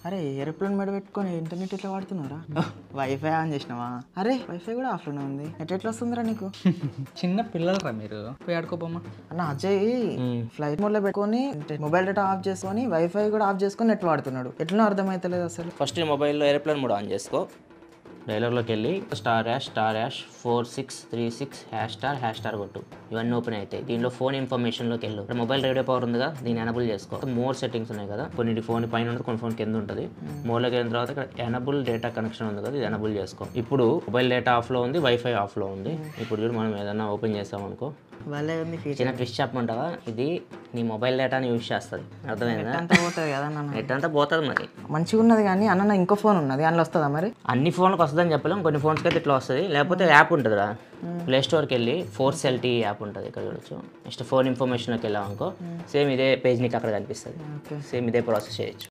అరే ఏరోప్లేన్ మెడ పెట్టుకొని ఇంటర్నెట్ ఎట్లా వాడుతున్నారా వైఫై ఆన్ చేసినావా అరే వైఫై కూడా ఆఫ్లోనే ఉంది నెట్ ఎట్లా వస్తుందిరా నీకు చిన్న పిల్లలరా మీరు పోయి ఆడుకోపోమ్మా అన్న అజయ్ ఫ్లైట్ మోడ్ లో పెట్టుకొని మొబైల్ డేటా ఆఫ్ చేసుకొని వైఫై కూడా ఆఫ్ చేసుకొని నెట్ వాడుతున్నాడు ఎట్లా అర్థమైతలేదు అసలు ఫస్ట్ నీ మొబైల్లో ఏరోప్లేన్ మోడ్ ఆన్ చేసుకో డైలాగ్లోకి వెళ్ళి star hash star hash four six three six hash star hash star కొట్టు ఇవన్నీ ఓపెన్ అవుతాయి దీనిలో ఫోన్ ఇన్ఫర్మేషన్లోకి వెళ్ళు ఇక్కడ మొబైల్ రేడియో పవర్ ఉందిగా దీన్ని ఎనబుల్ చేసుకో మోర్ సెట్టింగ్స్ ఉన్నాయి కదా కొన్ని ఫోన్ పైన ఉంటుంది కొన్ని ఫోన్ కింద ఉంటుంది మోర్లోకి వెళ్ళిన తర్వాత ఇక్కడ ఎనబుల్ డేటా కనెక్షన్ ఉంది కదా ఇది ఎనబుల్ చేసుకో ఇప్పుడు మొబైల్ డేటా ఆఫ్లో ఉంది వైఫై ఆఫ్లో ఉంది ఇప్పుడు చూడు మనం ఏదైనా ఓపెన్ చేసామనుకో భలే ఉంది ఫీచర్ చిన్న ట్విస్ట్ చెప్పమంటావా ఇది నీ మొబైల్ డేటాని యూజ్ చేస్తుంది అర్థమైందా అంతా పోతుంది కదా నాన్న నెట్ అంతా పోతుంది మరి మంచిగా ఉన్నది కానీ అన్న నా ఇంకో ఫోన్ ఉన్నది అందులో వస్తుందా మరి అన్ని ఫోన్లకు వస్తుందని చెప్పలేం కొన్ని ఫోన్స్కి అయితే ఇట్లా వస్తుంది లేకపోతే యాప్ ఉంటుందిరా ప్లే స్టోర్కి వెళ్ళి ఫోర్స్ ఎల్టీ యాప్ ఉంటుంది ఇక్కడ చూడొచ్చు నెక్స్ట్ ఫోన్ ఇన్ఫర్మేషన్లోకి వెళ్ళాం అనుకో సేమ్ ఇదే పేజ్ నీకు అక్కడ కనిపిస్తుంది ఓకే సేమ్ ఇదే ప్రాసెస్ చేయొచ్చు